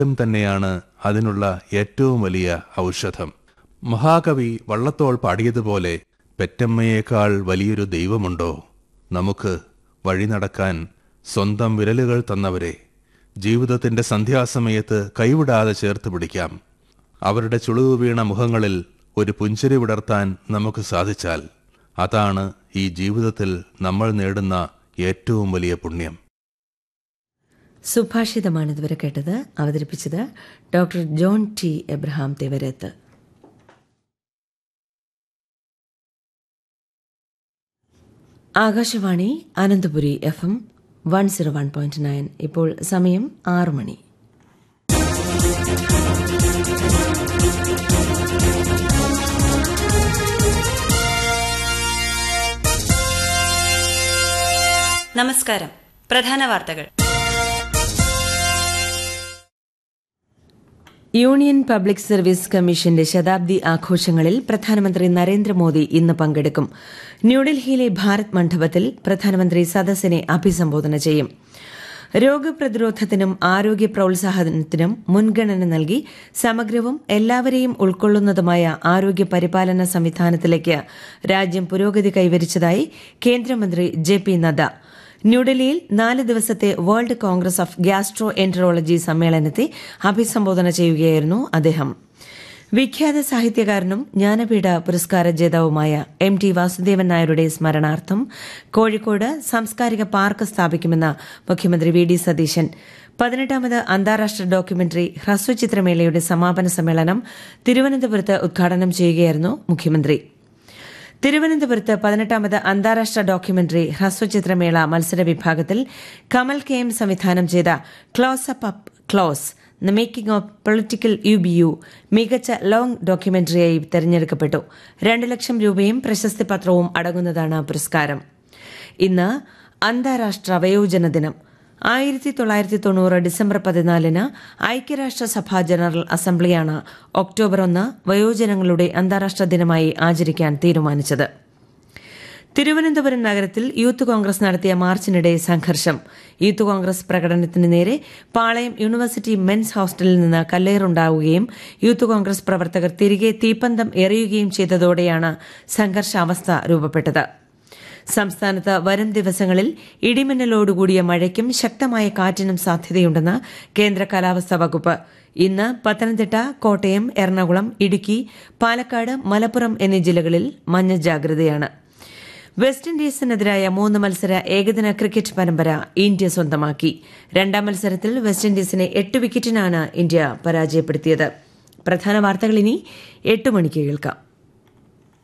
തന്നെയാണ് അതിനുള്ള ഏറ്റവും വലിയ ഔഷധം മഹാകവി വള്ളത്തോൾ പാടിയതുപോലെ പെറ്റമ്മയേക്കാൾ വലിയൊരു ദൈവമുണ്ടോ നമുക്ക് വഴി നടക്കാൻ സ്വന്തം വിരലുകൾ തന്നവരെ ജീവിതത്തിന്റെ സന്ധ്യാസമയത്ത് കൈവിടാതെ ചേർത്ത് പിടിക്കാം അവരുടെ ചുളിവ് വീണ മുഖങ്ങളിൽ ഒരു പുഞ്ചിരി വിടർത്താൻ നമുക്ക് സാധിച്ചാൽ അതാണ് ഈ ജീവിതത്തിൽ നമ്മൾ നേടുന്ന ഏറ്റവും വലിയ പുണ്യം സുഭാഷിതമാണ് ഇതുവരെ കേട്ടത് അവതരിപ്പിച്ചത് doctor John T Abraham Thevarath Akashvani Ananthapuri F M one zero one point nine ഇപ്പോൾ സമയം ആറ് മണി നമസ്കാരം പ്രധാന വാർത്തകൾ യൂണിയൻ പബ്ലിക് സർവീസ് കമ്മീഷന്റെ ശതാബ്ദി ആഘോഷങ്ങളിൽ പ്രധാനമന്ത്രി നരേന്ദ്രമോദി ഇന്ന് പങ്കെടുക്കും ന്യൂഡൽഹിയിലെ ഭാരത് മണ്ഡപത്തിൽ പ്രധാനമന്ത്രി സദസ്സിനെ അഭിസംബോധന ചെയ്യും രോഗപ്രതിരോധത്തിനും ആരോഗ്യ പ്രോത്സാഹനത്തിനും മുൻഗണന നൽകി സമഗ്രവും എല്ലാവരെയും ഉൾക്കൊള്ളുന്നതുമായ ആരോഗ്യ പരിപാലന സംവിധാനത്തിലേക്ക് രാജ്യം പുരോഗതി കൈവരിച്ചതായി കേന്ദ്രമന്ത്രി ജെ പി നദ്ദ ന്യൂഡൽഹിയിൽ നാല് ദിവസത്തെ world congress of gastroenterology സമ്മേളനത്തെ അഭിസംബോധന ചെയ്യുകയായിരുന്നു അദ്ദേഹം വിഖ്യാത സാഹിത്യകാരനും ജ്ഞാനപീഠ പുരസ്കാര ജേതാവുമായ എം ടി വാസുദേവൻ നായരുടെ സ്മരണാർത്ഥം കോഴിക്കോട് സാംസ്കാരിക പാർക്ക് സ്ഥാപിക്കുമെന്ന് മുഖ്യമന്ത്രി വി ഡി സതീശൻ പതിനെട്ടാമത് അന്താരാഷ്ട്ര ഡോക്യുമെന്ററി ഹ്രസ്വചിത്രമേളയുടെ സമാപന സമ്മേളനം തിരുവനന്തപുരത്ത് ഉദ്ഘാടനം ചെയ്യുകയായിരുന്നു മുഖ്യമന്ത്രി തിരുവനന്തപുരത്ത് പതിനെട്ടാമത് അന്താരാഷ്ട്ര ഡോക്യുമെന്ററി ഹ്രസ്വചിത്രമേള മത്സര വിഭാഗത്തിൽ കമൽ കെ എം സംവിധാനം ചെയ്ത close up up close the making of political U B U മികച്ച ലോങ് ഡോക്യുമെന്ററിയായി തെരഞ്ഞെടുക്കപ്പെട്ടു രണ്ട് ലക്ഷം രൂപയും പ്രശസ്തി പത്രവും അടങ്ങുന്നതാണ് പുരസ്കാരം ഇന്ന് അന്താരാഷ്ട്ര വയോജന ദിനം ആയിരത്തി തൊള്ളായിരത്തി തൊണ്ണൂറ് ഡിസംബർ പതിനാലിന് ഐക്യരാഷ്ട്രസഭ ജനറൽ അസംബ്ലിയാണ് ഒക്ടോബർ ഒന്ന് വയോജനങ്ങളുടെ അന്താരാഷ്ട്ര ദിനമായി ആചരിക്കാൻ തീരുമാനിച്ചത് തിരുവനന്തപുരം നഗരത്തിൽ യൂത്ത് കോൺഗ്രസ് നടത്തിയ മാർച്ചിനിടെ സംഘർഷം യൂത്ത് കോൺഗ്രസ് പ്രകടനത്തിന് നേരെ പാളയം യൂണിവേഴ്സിറ്റി മെൻസ് ഹോസ്റ്റലിൽ നിന്ന് കല്ലേറുണ്ടാവുകയും യൂത്ത് കോൺഗ്രസ് പ്രവർത്തകർ തിരികെ തീപ്പന്തം എറിയുകയും ചെയ്തതോടെയാണ് സംഘർഷാവസ്ഥ രൂപപ്പെട്ടത് സംസ്ഥാനത്ത് വരും ദിവസങ്ങളിൽ ഇടിമിന്നലോടുകൂടിയ മഴയ്ക്കും ശക്തമായ കാറ്റിനും സാധ്യതയുണ്ടെന്ന് കേന്ദ്ര കാലാവസ്ഥാ വകുപ്പ് ഇന്ന് പത്തനംതിട്ട കോട്ടയം എറണാകുളം ഇടുക്കി പാലക്കാട് മലപ്പുറം എന്നീ ജില്ലകളിൽ മഞ്ഞ ജാഗ്രതയാണ് വെസ്റ്റ് ഇൻഡീസിനെതിരായ മൂന്ന് മത്സര ഏകദിന ക്രിക്കറ്റ് പരമ്പര ഇന്ത്യ സ്വന്തമാക്കി രണ്ടാം മത്സരത്തിൽ വെസ്റ്റ് ഇൻഡീസിനെ എട്ട് വിക്കറ്റിനാണ് ഇന്ത്യ പരാജയപ്പെടുത്തിയത് പ്രധാന വാർത്തകൾ ഇനി എട്ട് മണിക്ക് കേൾക്കാം